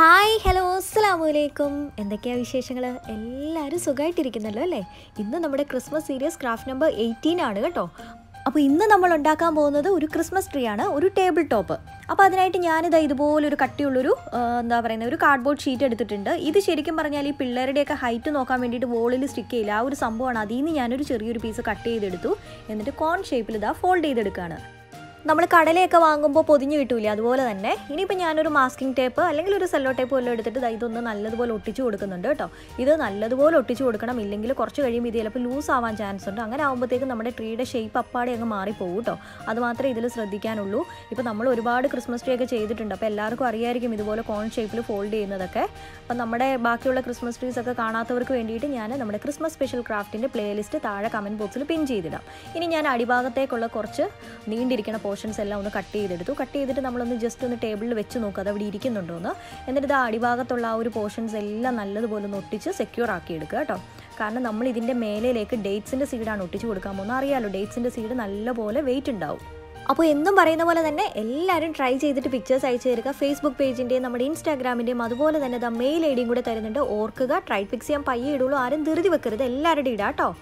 hi hello അസ്സലാമലൈക്കും എന്തൊക്കെയാണ് വിശേഷങ്ങൾ എല്ലാവരും സുഖമായിട്ടിരിക്കുന്നല്ലോ അല്ലേ ഇന്ന് നമ്മുടെ Christmas series craft number eighteen ആണ് കേട്ടോ അപ്പോൾ ഇന്ന് നമ്മൾ ഉണ്ടാക്കാൻ പോകുന്നത് ഒരു ക്രിസ്മസ് ട്രീ ആണ് ഒരു ടേബിൾ ടോപ്പ് അപ്പോൾ അതിനായിട്ട് ഞാനിതാ ഇതുപോലൊരു കട്ടിയുള്ളൊരു ആ, എന്താ പറയുന്നത് ഒരു കാർഡ്ബോർഡ് ഷീറ്റ് എടുത്തിട്ടുണ്ട് ഇത് ശരിക്കും പറഞ്ഞാൽ ഈ പിള്ളേരുടെയൊക്കെ ഹൈറ്റ് നോക്കാൻ വേണ്ടിയിട്ട് വോളിൽ സ്റ്റിക്ക് ചെയ്യില്ല ആ ഒരു സംഭവമാണ് അതിൽ നിന്ന് ഞാനൊരു ചെറിയൊരു പീസ് കട്ട് ചെയ്തെടുത്തു എന്നിട്ട് കോൺ ഷേപ്പിൽ ഇതാ ഫോൾഡ് ചെയ്തെടുക്കുകയാണ് നമ്മൾ കടലയൊക്കെ വാങ്ങുമ്പോൾ പൊതിഞ്ഞ് കിട്ടൂലേ അതുപോലെ തന്നെ ഇനിയിപ്പോൾ ഞാനൊരു മാസ്കിംഗ് ടേപ്പ് അല്ലെങ്കിൽ ഒരു സെല്ലോ ടേപ്പ് വല്ലതും എടുത്തിട്ട് ദാ ഇതൊന്ന് നല്ലതുപോലെ ഒട്ടിച്ചു കൊടുക്കുന്നുണ്ട് കേട്ടോ ഇത് നല്ലതുപോലെ ഒട്ടിച്ചു കൊടുക്കണം ഇല്ലെങ്കിൽ കുറച്ച് കഴിയുമ്പോൾ ഇത് ചിലപ്പോൾ ലൂസ് ആവാൻ ചാൻസ് ഉണ്ട് അങ്ങനെ ആകുമ്പോഴത്തേക്കും നമ്മുടെ ട്രീയുടെ ഷേപ്പ് അപ്പാടെ അങ്ങ് മാറിപ്പോകും കേട്ടോ അത് മാത്രമേ ഇതിൽ ശ്രദ്ധിക്കാനുള്ളൂ ഇപ്പോൾ നമ്മൾ ഒരുപാട് ക്രിസ്മസ് ട്രീ ഒക്കെ ചെയ്തിട്ടുണ്ട് അപ്പോൾ എല്ലാവർക്കും അറിയായിരിക്കും ഇതുപോലെ കോൺ ഷേപ്പിൽ ഫോൾഡ് ചെയ്യുന്നതൊക്കെ അപ്പം നമ്മുടെ ബാക്കിയുള്ള ക്രിസ്മസ് ട്രീസ് ഒക്കെ കാണാത്തവർക്ക് വേണ്ടിയിട്ട് ഞാൻ നമ്മുടെ ക്രിസ്മസ് സ്പെഷ്യൽ ക്രാഫ്റ്റിൻ്റെ പ്ലേലിസ്റ്റ് താഴെ കമൻറ്റ് ബോക്സിൽ പിൻ ചെയ്തിടാം ഇനി ഞാൻ അടിഭാഗത്തേക്കുള്ള കുറച്ച് നീണ്ടിരിക്കുന്ന പോർഷൻസ് എല്ലാം ഒന്ന് കട്ട് ചെയ്തെടുത്തു കട്ട് ചെയ്തിട്ട് നമ്മളൊന്ന് ജസ്റ്റ് ഒന്ന് ടേബിളിൽ വെച്ച് നോക്കുക അത് അവിടെ ഇരിക്കുന്നുണ്ടോ എന്ന് എന്നിട്ട് ഇത് ആ അടിഭാഗത്തുള്ള ആ ഒരു പോർഷൻസ് എല്ലാം നല്ലതുപോലെ ഒന്ന് ഒട്ടിച്ച് സെക്യൂർ ആക്കി എടുക്കുക കേട്ടോ കാരണം നമ്മൾ ഇതിൻ്റെ മേലേലേക്ക് ഡേറ്റ്സിൻ്റെ സീഡാണ് ഒട്ടിച്ച് കൊടുക്കാൻ പോകുന്നത് അറിയാലോ ഡേറ്റ്സിൻ്റെ സീഡ് നല്ലപോലെ വെയിറ്റ് ഉണ്ടാവും അപ്പോൾ എന്നും പറയുന്ന പോലെ തന്നെ എല്ലാവരും ട്രൈ ചെയ്തിട്ട് പിക്ചേഴ്സ് അയച്ചു തരിക ഫേസ്ബുക്ക് പേജിൻ്റെയും നമ്മുടെ ഇൻസ്റ്റാഗ്രാമിൻ്റെയും അതുപോലെ തന്നെ ദ മെയിൽ ഐ ഡിയും കൂടെ തരുന്നുണ്ട് ഓർക്കുക ട്രൈ പിക്സ് ചെയ്യാൻ പയ്യെ ഇടുള്ളൂ ആരും ധൃതി വെക്കരുത് എല്ലാവരുടെയും ഇടാം കേട്ടോ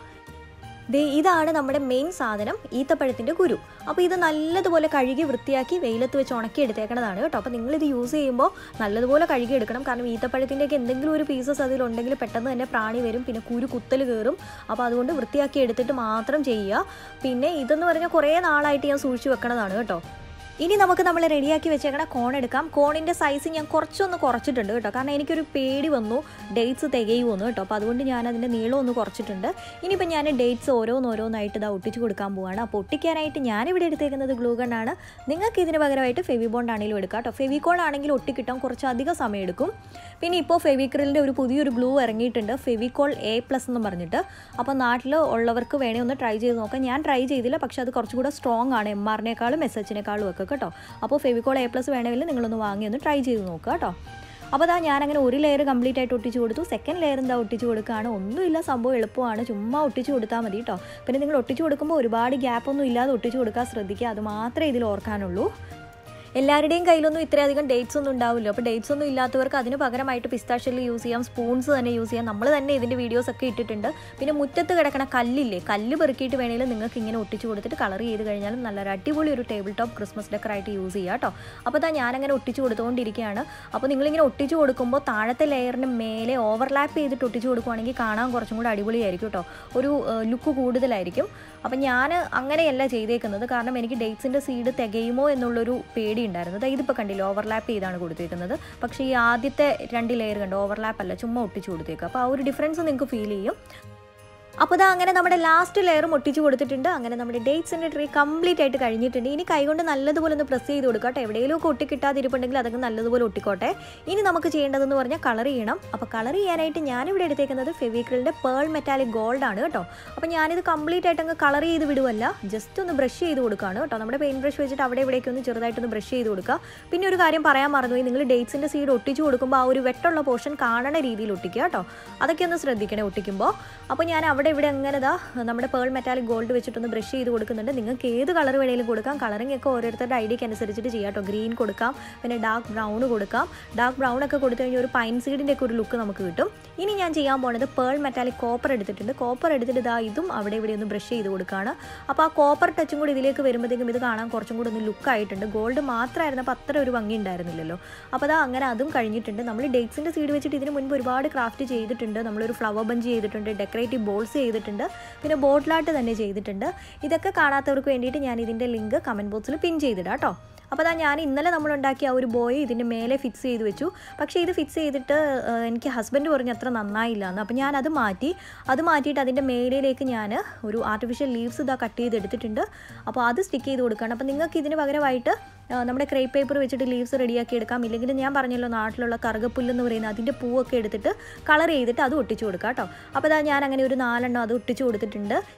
ദേ ഇതാണ് നമ്മുടെ മെയിൻ സാധനം ഈത്തപ്പഴത്തിൻ്റെ കുരു അപ്പോൾ ഇത് നല്ലതുപോലെ കഴുകി വൃത്തിയാക്കി വെയിലത്ത് വെച്ച് ഉണക്കി എടുത്തേക്കണതാണ് കേട്ടോ അപ്പോൾ നിങ്ങളിത് യൂസ് ചെയ്യുമ്പോൾ നല്ലതുപോലെ കഴുകി എടുക്കണം കാരണം ഈത്തപ്പഴത്തിൻ്റെയൊക്കെ എന്തെങ്കിലും ഒരു പീസസ് അതിലുണ്ടെങ്കിൽ പെട്ടെന്ന് തന്നെ പ്രാണി വരും പിന്നെ കുരു കുത്തൽ കയറും അപ്പോൾ അതുകൊണ്ട് വൃത്തിയാക്കി എടുത്തിട്ട് മാത്രം ചെയ്യുക പിന്നെ ഇതെന്ന് പറഞ്ഞാൽ കുറേ നാളായിട്ട് ഞാൻ സൂക്ഷിച്ച് വെക്കണതാണ് കേട്ടോ ഇനി നമുക്ക് നമ്മൾ റെഡിയാക്കി വെച്ചേക്കണ കോൺ എടുക്കാം കോണിൻ്റെ സൈസ് ഞാൻ കുറച്ചൊന്ന് കുറച്ചിട്ടുണ്ട് കേട്ടോ കാരണം എനിക്കൊരു പേടി വന്നു ഡേറ്റ്സ് തികയുമെന്ന് കേട്ടോ അപ്പോൾ അതുകൊണ്ട് ഞാൻ അതിൻ്റെ നീളം ഒന്ന് കുറച്ചിട്ടുണ്ട് ഇനിയിപ്പോൾ ഞാൻ ഡേറ്റ്സ് ഓരോന്നോരോന്നായിട്ട് ഇതാ ഒട്ടിച്ച് കൊടുക്കാൻ പോവാണ് അപ്പോൾ ഒട്ടിക്കാനായിട്ട് ഞാനിവിടെ എടുത്തേക്കുന്നത് ഗ്ലൂ ഗണ്ണാണ് നിങ്ങൾക്ക് ഇതിന് പകരമായിട്ട് ഫെവിബോണ്ട് ആണെങ്കിലും എടുക്കാം കേട്ടോ ഫെവിക്കോൾ ആണെങ്കിൽ ഒട്ടിക്കിട്ടാൻ കുറച്ച് അധികം സമയം എടുക്കും പിന്നെ ഇപ്പോൾ ഫെവിക്രിലിൻ്റെ ഒരു പുതിയൊരു ഗ്ലൂ ഇറങ്ങിയിട്ടുണ്ട് ഫെവിക്കോൾ എ പ്ലസ് എന്ന് പറഞ്ഞിട്ട് അപ്പോൾ നാട്ടിൽ ഉള്ളവർക്ക് വേണേ ഒന്ന് ട്രൈ ചെയ്ത് നോക്കാം ഞാൻ ട്രൈ ചെയ്തില്ല പക്ഷേ അത് കുറച്ചുകൂടെ സ്ട്രോങ് ആണ് എം ആറിനേക്കാളും എസ് എച്ചിനേക്കാളും ഒക്കെ കേട്ടോ അപ്പോൾ ഫെവിക്കോൾ എ പ്ലസ് വേണമെങ്കിൽ നിങ്ങളൊന്ന് വാങ്ങി ഒന്ന് ട്രൈ ചെയ്ത് നോക്കുക കേട്ടോ അപ്പോൾ അതാ ഞാനങ്ങനെ ഒരു ലെയർ കംപ്ലീറ്റ് ആയിട്ട് ഒട്ടിച്ച് കൊടുത്തു സെക്കൻഡ് ലെയർ എന്താ ഒട്ടിച്ച് കൊടുക്കുകയാണ് ഒന്നുമില്ല സംഭവം എളുപ്പമാണ് ചുമ്മാ ഒട്ടിച്ച് കൊടുത്താൽ മതി കേട്ടോ പിന്നെ നിങ്ങൾ ഒട്ടിച്ച് കൊടുക്കുമ്പോൾ ഒരുപാട് ഗ്യാപ്പൊന്നും ഇല്ലാതെ ഒട്ടിച്ച് കൊടുക്കാൻ ശ്രദ്ധിക്കുക അത് മാത്രമേ ഇതിൽ ഓർക്കാനുള്ളൂ എല്ലാവരുടെയും കയ്യിലൊന്നും ഇത്രയധികം ഡേറ്റ്സ് ഒന്നും ഉണ്ടാവില്ല അപ്പോൾ ഡേറ്റ്സ് ഒന്നും ഇല്ലാത്തവർക്ക് അതിന് പകരമായിട്ട് പിസ്താഷ്യൽ യൂസ് ചെയ്യാം സ്പൂൺസ് തന്നെ യൂസ് ചെയ്യാം നമ്മൾ തന്നെ ഇതിൻ്റെ വീഡിയോസ് ഒക്കെ ഇട്ടിട്ടുണ്ട് പിന്നെ മുറ്റത്ത് കിടക്കണ കല്ലില്ലേ കല്ല് പെറുക്കിയിട്ട് വേണമെങ്കിൽ നിങ്ങൾക്ക് ഇങ്ങനെ ഒട്ടിച്ച് കൊടുത്തിട്ട് കളർ ചെയ്ത് കഴിഞ്ഞാലും നല്ലൊരു അടിപൊളി ഒരു ടേബിൾ ടോപ്പ് ക്രിസ്മസ് ഡെക്കറായിട്ട് യൂസ് ചെയ്യാം കേട്ടോ അപ്പോൾ അതാ ഞാനങ്ങനെ ഒട്ടിച്ച് കൊടുത്തുകൊണ്ടിരിക്കുകയാണ് അപ്പോൾ നിങ്ങളിങ്ങനെ ഒട്ടിച്ച് കൊടുക്കുമ്പോൾ താഴത്തെ ലെയറിന് മേലെ ഓവർലാപ്പ് ചെയ്തിട്ട് ഒട്ടിച്ച് കൊടുക്കുവാണെങ്കിൽ കാണാൻ കുറച്ചും കൂടി അടിപൊളിയായിരിക്കും കേട്ടോ ഒരു ലുക്ക് കൂടുതലായിരിക്കും അപ്പം ഞാൻ അങ്ങനെയല്ല ചെയ്തേക്കുന്നത് കാരണം എനിക്ക് ഡേറ്റ്സിൻ്റെ സീഡ് തികയുമോ എന്നുള്ളൊരു പേടി ഉണ്ടായിരുന്നു ദാ ഇതിപ്പോൾ കണ്ടില്ല ഓവർലാപ്പ് ചെയ്താണ് കൊടുത്തേക്കുന്നത് പക്ഷേ ഈ ആദ്യത്തെ രണ്ട് ലെയർ കണ്ടോ ഓവർലാപ്പ് അല്ല ചുമ്മാ ഒട്ടിച്ച് കൊടുത്തേക്കുക അപ്പോൾ ആ ഒരു ഡിഫറൻസ് നിങ്ങൾക്ക് ഫീൽ ചെയ്യും അപ്പോൾ ഇതാ അങ്ങനെ നമ്മുടെ ലാസ്റ്റ് ലെയറും ഒട്ടിച്ച് കൊടുത്തിട്ടുണ്ട് അങ്ങനെ നമ്മുടെ ഡേറ്റ്സിൻ്റെ ട്രീ കംപ്ലീറ്റ് ആയിട്ട് കഴിഞ്ഞിട്ടുണ്ട് ഇനി കൈകൊണ്ട് നല്ലതുപോലെ ഒന്ന് പ്രസ് ചെയ്ത് കൊടുക്കുക കേട്ടോ എവിടെയെങ്കിലുമൊക്കെ ഒട്ടിക്കിട്ടാതിരിപ്പുണ്ടെങ്കിൽ അതൊക്കെ നല്ലതുപോലെ ഒട്ടിക്കോട്ടെ ഇനി നമുക്ക് ചെയ്യേണ്ടതെന്ന് പറഞ്ഞാൽ കളർ ചെയ്യണം അപ്പോൾ കളർ ചെയ്യാനായിട്ട് ഞാനിവിടെ എടുത്തേക്കുന്നത് ഫെവിക്രിലിൻ്റെ പേൾ മെറ്റാലിക് ഗോൾഡ് ആണ് കേട്ടോ അപ്പോൾ ഞാനിത് കംപ്ലീറ്റ് ആയിട്ട് അങ്ങ് കളർ ചെയ്ത് വിടുവല്ല ജസ്റ്റ് ഒന്ന് ബ്രഷ് ചെയ്ത് കൊടുക്കുകയാണ് കേട്ടോ നമ്മുടെ പെയിൻ ബ്രഷ് വെച്ചിട്ട് അവിടെ ഇവിടേക്ക് ഒന്ന് ചെറുതായിട്ടൊന്ന് ബ്രഷ് ചെയ്ത് കൊടുക്കുക പിന്നെ ഒരു കാര്യം പറയാൻ മറന്നുപോയി നിങ്ങൾ ഡേറ്റ്സിൻ്റെ സീഡ് ഒട്ടിച്ച് കൊടുക്കുമ്പോൾ ആ ഒരു വെട്ടുള്ള പോർഷൻ കാണണ രീതിയിൽ ഒട്ടിക്കുക കേട്ടോ അതൊക്കെ ഒന്ന് ശ്രദ്ധിക്കണേ ഒട്ടിക്കുമ്പോൾ അപ്പോൾ ഞാൻ അവിടെ ഇവിടെ അങ്ങനെ ഇതാ നമ്മുടെ പേൾ മെറ്റാലിക് ഗോൾഡ് വെച്ചിട്ടൊന്ന് ബ്രഷ് ചെയ്ത് കൊടുക്കുന്നുണ്ട് നിങ്ങൾക്ക് ഏത് കളർ വേണമെങ്കിലും കൊടുക്കാം കളറിംഗ് ഒക്കെ ഓരോരുത്തരുടെ ഐഡിയക്ക് അനുസരിച്ചിട്ട് ചെയ്യാം കേട്ടോ ഗ്രീൻ കൊടുക്കാം പിന്നെ ഡാർക്ക് ബ്രൗൺ കൊടുക്കാം ഡാർക്ക് ബ്രൗൺ ഒക്കെ കൊടുത്തു കഴിഞ്ഞാൽ ഒരു പൈൻ സീഡിൻ്റെ ഒക്കെ ഒരു ലുക്ക് നമുക്ക് കിട്ടും ഇനി ഞാൻ ചെയ്യാൻ പോണത് പേൾ മെറ്റാലിക് കോപ്പർ എടുത്തിട്ടുണ്ട് കോപ്പർ എടുത്തിട്ട് ഇതാ ഇതും അവിടെ ഇവിടെ ഒന്ന് ബ്രഷ് ചെയ്ത് കൊടുക്കുകയാണ് അപ്പോൾ ആ കോപ്പർ ടച്ചും കൂടി ഇതിലേക്ക് വരുമ്പോഴത്തേക്കും ഇത് കാണാൻ കുറച്ചും കൂടി ഒന്ന് ലുക്ക് ആയിട്ടുണ്ട് ഗോൾഡ് മാത്രമായിരുന്നപ്പോൾ അത്ര ഒരു ഭംഗി ഉണ്ടായിരുന്നില്ലല്ലോ അപ്പോൾ അതാ അങ്ങനെ അതും കഴിഞ്ഞിട്ടുണ്ട് നമ്മൾ ഡേറ്റ്സിൻ്റെ സീഡ് വെച്ചിട്ട് ഇതിന് മുൻപ് ഒരുപാട് ക്രാഫ്റ്റ് ചെയ്തിട്ടുണ്ട് നമ്മളൊരു ഫ്ലവർ ബഞ്ച് ചെയ്തിട്ടുണ്ട് ഡെക്കറേറ്റീവ് ബോൾസ് ചെയ്തിട്ടുണ്ട് പിന്നെ ബോട്ടിലാട്ട് തന്നെ ചെയ്തിട്ടുണ്ട് ഇതൊക്കെ കാണാത്തവർക്ക് വേണ്ടിയിട്ട് ഞാൻ ഇതിൻ്റെ ലിങ്ക് കമൻറ്റ് ബോക്സിൽ പിൻ ചെയ്തിടാം കേട്ടോ അപ്പോൾ അതാ ഞാൻ ഇന്നലെ നമ്മൾ ഉണ്ടാക്കിയ ആ ഒരു ബോയ് ഇതിൻ്റെ മേലെ ഫിക്സ് ചെയ്ത് വെച്ചു പക്ഷേ ഇത് ഫിക്സ് ചെയ്തിട്ട് ആ, എനിക്ക് ഹസ്ബൻഡ് പറഞ്ഞു അത്ര നന്നായില്ല എന്ന് അപ്പോൾ ഞാൻ അത് മാറ്റി അത് മാറ്റിയിട്ട് അതിൻ്റെ മേലയിലേക്ക് ഞാൻ ഒരു ആർട്ടിഫിഷ്യൽ ലീവ്സ് ഇതാ കട്ട് ചെയ്ത് എടുത്തിട്ടുണ്ട് അപ്പോൾ അത് സ്റ്റിക്ക് ചെയ്ത് കൊടുക്കുകയാണ് അപ്പോൾ നിങ്ങൾക്ക് ഇതിന് പകരമായിട്ട് ആ, നമ്മുടെ ക്രേ പേപ്പർ വെച്ചിട്ട് ലീവ്സ് റെഡിയാക്കി എടുക്കാം ഇല്ലെങ്കിൽ ഞാൻ പറഞ്ഞല്ലോ നാട്ടിലുള്ള കറുകപ്പുല്ല് എന്ന് പറയുന്ന അതിൻ്റെ പൂവൊക്കെ എടുത്തിട്ട് കളർ ചെയ്തിട്ട് അത് ഒട്ടിച്ചു കൊടുക്കാം കേട്ടോ അപ്പോൾ അതാ ഞാൻ അങ്ങനെ ഒരു നാലെണ്ണം അത് ഒട്ടിച്ചു കൊടുത്തിട്ടുണ്ട്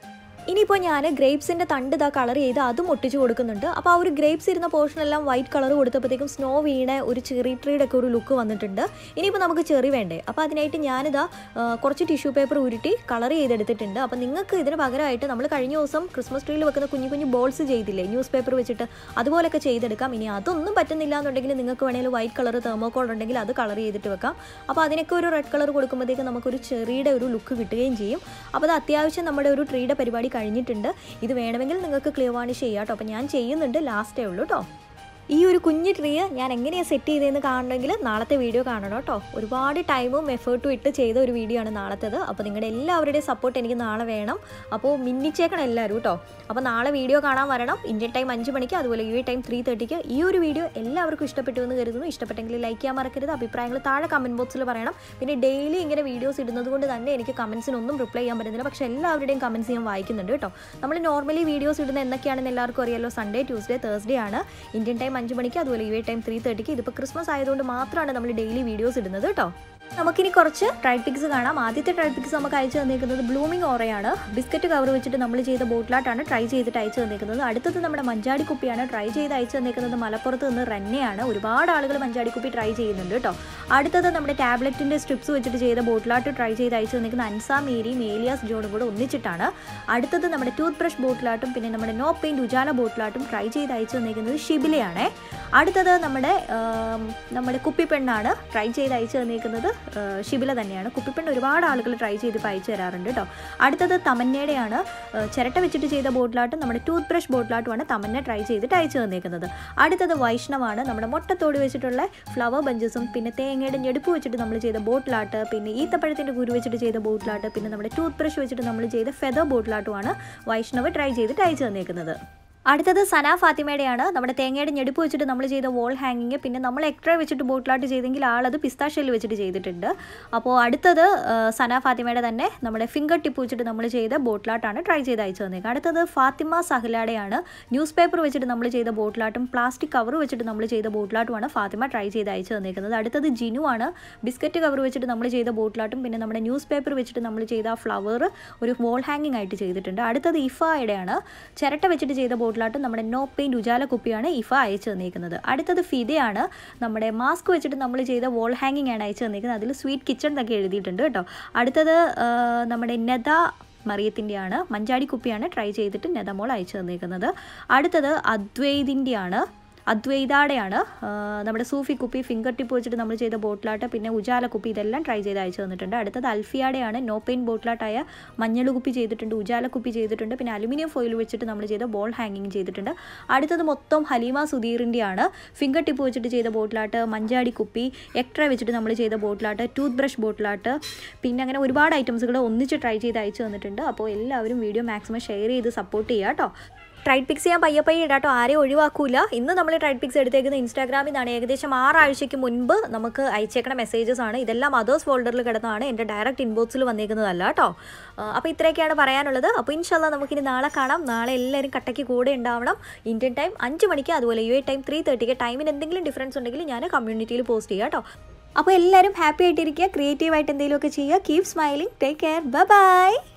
ഇനിയിപ്പോൾ ഞാൻ ഗ്രേപ്സിൻ്റെ തണ്ട് ഇതാ കളർ ചെയ്ത് അതും ഒട്ടിച്ച് കൊടുക്കുന്നുണ്ട് അപ്പോൾ ആ ഒരു ഗ്രേപ്സ് ഇരുന്ന പോർഷനെല്ലാം വൈറ്റ് കളർ കൊടുത്തപ്പോഴത്തേക്കും സ്നോ വീണ ഒരു ചെറി ട്രീയുടെ ഒക്കെ ഒരു ലുക്ക് വന്നിട്ടുണ്ട് ഇനിയിപ്പോൾ നമുക്ക് ചെറി വേണ്ടേ അപ്പോൾ അതിനായിട്ട് ഞാനിതാ ആ, കുറച്ച് ടിഷ്യൂ പേപ്പർ ഉരുട്ടി കളർ ചെയ്തെടുത്തിട്ടുണ്ട് അപ്പോൾ നിങ്ങൾക്ക് ഇതിന് പകരമായിട്ട് നമ്മൾ കഴിഞ്ഞ ദിവസം ക്രിസ്മസ് ട്രീയിൽ വെക്കുന്ന കുഞ്ഞു കുഞ്ഞു ബോൾസ് ചെയ്തില്ലേ ന്യൂസ് പേപ്പർ വെച്ചിട്ട് അതുപോലൊക്കെ ചെയ്തെടുക്കാം ഇനി അതൊന്നും പറ്റുന്നില്ല എന്നുണ്ടെങ്കിൽ നിങ്ങൾക്ക് വേണമെങ്കിൽ വൈറ്റ് കളർ തെർമോക്കോൾ ഉണ്ടെങ്കിൽ അത് കളർ ചെയ്തിട്ട് വെക്കാം അപ്പോൾ അതിനൊക്കെ ഒരു റെഡ് കളർ കൊടുക്കുമ്പോഴത്തേക്ക് നമുക്കൊരു ചെറിയുടെ ഒരു ലുക്ക് കിട്ടുകയും ചെയ്യും അപ്പോൾ അത് അത്യാവശ്യം നമ്മുടെ ഒരു ട്രീയുടെ പരിപാടി കഴിഞ്ഞിട്ടുണ്ട് ഇത് വേണമെങ്കിൽ നിങ്ങൾക്ക് ക്ലിയർ വാണിഷ് ചെയ്യാം കേട്ടോ അപ്പോൾ ഞാൻ ചെയ്യുന്നുണ്ട് ലാസ്റ്റേ ഉള്ളൂ കേട്ടോ ഈ ഒരു കുഞ്ഞു ട്രീ ഞാൻ എങ്ങനെയാണ് സെറ്റ് ചെയ്തതെന്ന് കാണണമെങ്കിൽ നാളത്തെ വീഡിയോ കാണണം കേട്ടോ ഒരുപാട് ടൈമും എഫേർട്ടും ഇട്ട് ചെയ്ത ഒരു വീഡിയോ ആണ് നാളത്തേത് അപ്പോൾ നിങ്ങളുടെ എല്ലാവരുടെയും സപ്പോർട്ട് എനിക്ക് നാളെ വേണം അപ്പോൾ മിന്നിച്ചേക്കണം എല്ലാവരും കേട്ടോ അപ്പോൾ നാളെ വീഡിയോ കാണാൻ വരണം ഇന്ത്യൻ ടൈം അഞ്ച് മണിക്ക് അതുപോലെ യു എ ടൈം ത്രീ തേർട്ടിക്ക് ഈ ഒരു വീഡിയോ എല്ലാവർക്കും ഇഷ്ടപ്പെട്ടു എന്ന് കരുതുന്നു ഇഷ്ടപ്പെട്ടെങ്കിൽ ലൈക്ക് ചെയ്യാൻ മറക്കരുത് അഭിപ്രായങ്ങൾ താഴെ കമൻറ്റ് ബോക്സിൽ പറയണം പിന്നെ ഡെയിലി ഇങ്ങനെ വീഡിയോസ് ഇടുന്നത് കൊണ്ട് തന്നെ എനിക്ക് കമൻസിനൊന്നും റിപ്ലൈ ചെയ്യാൻ പറ്റുന്നില്ല പക്ഷേ എല്ലാവരുടെയും കമൻസ് ഞാൻ വായിക്കുന്നുണ്ട് കേട്ടോ നമ്മൾ നോർമലി വീഡിയോസ് ഇടുന്ന എന്നൊക്കെയാണെന്ന് എല്ലാവർക്കും അറിയാലോ സൺഡേ ട്യൂസ്ഡേ തേഴ്സ്ഡേ ആണ് ഇന്ത്യൻ ടൈം അഞ്ച് മണിക്ക് അതുപോലെ യു എ ടൈം ത്രീ തേർട്ടിക്ക് ഇതിപ്പോൾ ക്രിസ്മസ് ആയതുകൊണ്ട് മാത്രമാണ് നമ്മൾ ഡെയിലി വീഡിയോസ് ഇടുന്നത് കേട്ടോ നമുക്കിനി കുറച്ച് ട്രൈ പിക്സ് കാണാം ആദ്യത്തെ ട്രൈ പിക്സ് നമുക്ക് അയച്ചു തന്നിരിക്കുന്നത് ബ്ലൂമിംഗ് ഓറയാണ് ബിസ്ക്കറ്റ് കവർ വെച്ചിട്ട് നമ്മൾ ചെയ്ത ബോട്ടിലാട്ടാണ് ട്രൈ ചെയ്തിട്ട് അയച്ചു തന്നിരിക്കുന്നത് അടുത്തത് നമ്മുടെ മഞ്ചാടി കുപ്പിയാണ് ട്രൈ ചെയ്ത് അയച്ചു തന്നിരിക്കുന്നത് മലപ്പുറത്ത് നിന്ന് റെന്നയാണ് ഒരുപാട് ആളുകൾ മഞ്ചാടി കുപ്പി ട്രൈ ചെയ്യുന്നുണ്ട് കേട്ടോ അടുത്തത് നമ്മുടെ ടാബ്ലറ്റിൻ്റെ സ്ട്രിപ്സ് വെച്ചിട്ട് ചെയ്ത ബോട്ടിലാട്ട് ട്രൈ ചെയ്ത് അയച്ചു തന്നിരിക്കുന്ന അൻസ മേരി മേലിയാസ് ജോണും കൂടെ ഒന്നിച്ചിട്ടാണ് അടുത്തത് നമ്മുടെ ടൂത്ത് ബ്രഷ് ബോട്ടിലാട്ടും പിന്നെ നമ്മുടെ നോ പെയിൻറ്റ് ഉജാല ബോട്ടിലാട്ടും ട്രൈ ചെയ്ത് അയച്ചു തന്നിരിക്കുന്നത് ഷിബിലയാണേ അടുത്തത് നമ്മുടെ ആം, നമ്മുടെ കുപ്പിപ്പെണ്ണാണ് ട്രൈ ചെയ്ത് അയച്ചു തന്നിരിക്കുന്നത് ആ, ഷിബില തന്നെയാണ് കുപ്പിപ്പെണ്ണ് ഒരുപാട് ആളുകൾ ട്രൈ ചെയ്ത് ഇപ്പോൾ അയച്ചു തരാറുണ്ട് കേട്ടോ അടുത്തത് തമന്നയുടെയാണ് ആ, ചിരട്ട വെച്ചിട്ട് ചെയ്ത ബോട്ടിലാട്ടും നമ്മുടെ ടൂത്ത് ബ്രഷ് ബോട്ടിലാട്ടുമാണ് തമന്ന ട്രൈ ചെയ്തിട്ട് അയച്ചു തന്നിരിക്കുന്നത് അടുത്തത് വൈഷ്ണവാണ് നമ്മുടെ മുട്ടത്തോട് വെച്ചിട്ടുള്ള ഫ്ലവർ ബഞ്ചസും പിന്നെ തേങ്ങയുടെ ഞെടുപ്പ് വെച്ചിട്ട് നമ്മൾ ചെയ്ത ബോട്ടിലാട്ട് പിന്നെ ഈത്തപ്പഴത്തിൻ്റെ കുരു വെച്ചിട്ട് ചെയ്ത ബോട്ടിലാട്ട് പിന്നെ നമ്മുടെ ടൂത്ത് ബ്രഷ് വെച്ചിട്ട് നമ്മൾ ചെയ്ത ഫെദർ ബോട്ടിലാട്ടുമാണ് വൈഷ്ണവ് ട്രൈ ചെയ്തിട്ട് അയച്ചു തന്നിരിക്കുന്നത് അടുത്തത് സന ഫാത്തിമയുടെയാണ് നമ്മുടെ തേങ്ങയുടെ ഞെടുപ്പ് വെച്ചിട്ട് നമ്മൾ ചെയ്ത വോൾ ഹാങ്ങിങ് പിന്നെ നമ്മൾ എക്സ്ട്രാ വെച്ചിട്ട് ബോട്ടിലാട്ട് ചെയ്തെങ്കിൽ ആളത് പിസ്താഷെല്ല് വെച്ചിട്ട് ചെയ്തിട്ടുണ്ട് അപ്പോൾ അടുത്തത് ആ, സന ഫാത്തിമയുടെ തന്നെ നമ്മുടെ ഫിംഗർ ടിപ്പ് വെച്ചിട്ട് നമ്മൾ ചെയ്ത ബോട്ടിലാട്ടാണ് ട്രൈ ചെയ്ത് അയച്ചു തന്നേക്കുക അടുത്തത് ഫാത്തിമ സഹലാടെയാണ് ന്യൂസ് പേപ്പർ വെച്ചിട്ട് നമ്മൾ ചെയ്ത ബോട്ടിലാട്ടും പ്ലാസ്റ്റിക് കവർ വെച്ചിട്ട് നമ്മൾ ചെയ്ത ബോട്ടിലാട്ടുമാണ് ഫാത്തിമ ട്രൈ ചെയ്ത് അയച്ചു തന്നേക്കുന്നത് അടുത്തത് ജിനു ആണ് ബിസ്ക്കറ്റ് കവർ വെച്ചിട്ട് നമ്മൾ ചെയ്ത ബോട്ടിലാട്ടും പിന്നെ നമ്മുടെ ന്യൂസ് പേപ്പർ വെച്ചിട്ട് നമ്മൾ ചെയ്ത ഫ്ലവർ ഒരു വോൾ ഹാങ്ങിങ് ആയിട്ട് ചെയ്തിട്ടുണ്ട് അടുത്തത് ഇഫയുടെയാണ് ചിരട്ട വെച്ചിട്ട് ചെയ്ത ബോട്ടിലാട്ടും നമ്മുടെ നോ പെയിൻറ്റ് ഉജാല കുപ്പിയാണ് ഇഫ അയച്ചു തന്നിരിക്കുന്നത് അടുത്തത് ഫിദയാണ് നമ്മുടെ മാസ്ക് വെച്ചിട്ട് നമ്മൾ ചെയ്ത വോൾ ഹാങ്ങിങ് ആണ് അയച്ചു തന്നിരിക്കുന്നത് അതിൽ സ്വീറ്റ് കിച്ചൺ എന്നൊക്കെ എഴുതിയിട്ടുണ്ട് കേട്ടോ അടുത്തത് ആ, നമ്മുടെ നെത മറിയത്തിൻ്റെയാണ് മഞ്ചാടി കുപ്പിയാണ് ട്രൈ ചെയ്തിട്ട് നെതമോൾ അയച്ചു തന്നിരിക്കുന്നത് അടുത്തത് അദ്വൈതിൻ്റെയാണ് അദ്വൈതാടെയാണ് ആ, നമ്മുടെ സൂഫി കുപ്പി ഫിംഗർ ടിപ്പ് വെച്ചിട്ട് നമ്മൾ ചെയ്ത ബോട്ടിലാട്ട് പിന്നെ ഉജാല കുപ്പി ഇതെല്ലാം ട്രൈ ചെയ്ത് അയച്ചു തന്നിട്ടുണ്ട് അടുത്തത് അൽഫിയാടെയാണ് നോ പെയിൻ ബോട്ടിലാട്ടായ മഞ്ഞൾ കുപ്പി ചെയ്തിട്ടുണ്ട് ഉജാല കുപ്പി ചെയ്തിട്ടുണ്ട് പിന്നെ അലുമിനിയം ഫോയിൽ വെച്ചിട്ട് നമ്മൾ ചെയ്ത ബോൾ ഹാങ്ങിങ് ചെയ്തിട്ടുണ്ട് അടുത്തത് മൊത്തം ഹലീമ സുധീറിൻ്റെയാണ് ഫിംഗർ ടിപ്പ് വെച്ചിട്ട് ചെയ്ത ബോട്ടിലാട്ട് മഞ്ചാടി കുപ്പി എക്ട്ര വെച്ചിട്ട് നമ്മൾ ചെയ്ത ബോട്ടിലാട്ട് ടൂത്ത് ബ്രഷ് ബോട്ടിലാട്ട് പിന്നെ അങ്ങനെ ഒരുപാട് ഐറ്റംസുകൾ ഒന്നിച്ച് ട്രൈ ചെയ്ത് അയച്ചു തന്നിട്ടുണ്ട് അപ്പോൾ എല്ലാവരും വീഡിയോ മാക്സിമം ഷെയർ ചെയ്ത് സപ്പോർട്ട് ചെയ്യുക കേട്ടോ ട്രൈഡ് പിക്സ് ചെയ്യാൻ പയ്യെ പയ്യെ ഇടാട്ടോ ആരെയും ഒഴിവാക്കൂല ഇന്ന് നമ്മൾ ട്രൈഡ് പിക്സ് എടുത്തേക്കുന്ന ഇൻസ്റ്റാഗ്രാമിൽ നിന്നാണ് ഏകദേശം ആറാഴ്ചയ്ക്ക് മുൻപ് നമുക്ക് അയച്ചേക്കണ മെസ്സേജസ് ആണ് ഇതെല്ലാം അതേഴ്സ് ഫോൾഡറിൽ കിടന്നതാണ് എൻ്റെ ഡയറക്റ്റ് ഇൻബോക്സിൽ വന്നേക്കുന്നതല്ല കേട്ടോ അപ്പോൾ ഇത്രയൊക്കെയാണ് പറയാനുള്ളത് അപ്പോൾ ഇൻഷല്ല നമുക്കിനി നാളെ കാണാം നാളെ എല്ലാവരും കട്ടയ്ക്ക് കൂടെ ഉണ്ടാവണം ഇന്ത്യൻ ടൈം അഞ്ച് മണിക്ക് അതുപോലെ യു എ ടൈം ത്രീ തേർട്ടിക്ക് ടൈമിന് എന്തെങ്കിലും ഡിഫറൻസ് ഉണ്ടെങ്കിൽ ഞാൻ കമ്മ്യൂണിറ്റിയിൽ പോസ്റ്റ് ചെയ്യാം കേട്ടോ അപ്പോൾ എല്ലാവരും ഹാപ്പി ആയിട്ടിരിക്കുക ക്രിയേറ്റീവായിട്ട് എന്തെങ്കിലുമൊക്കെ ചെയ്യുക keep smiling take care by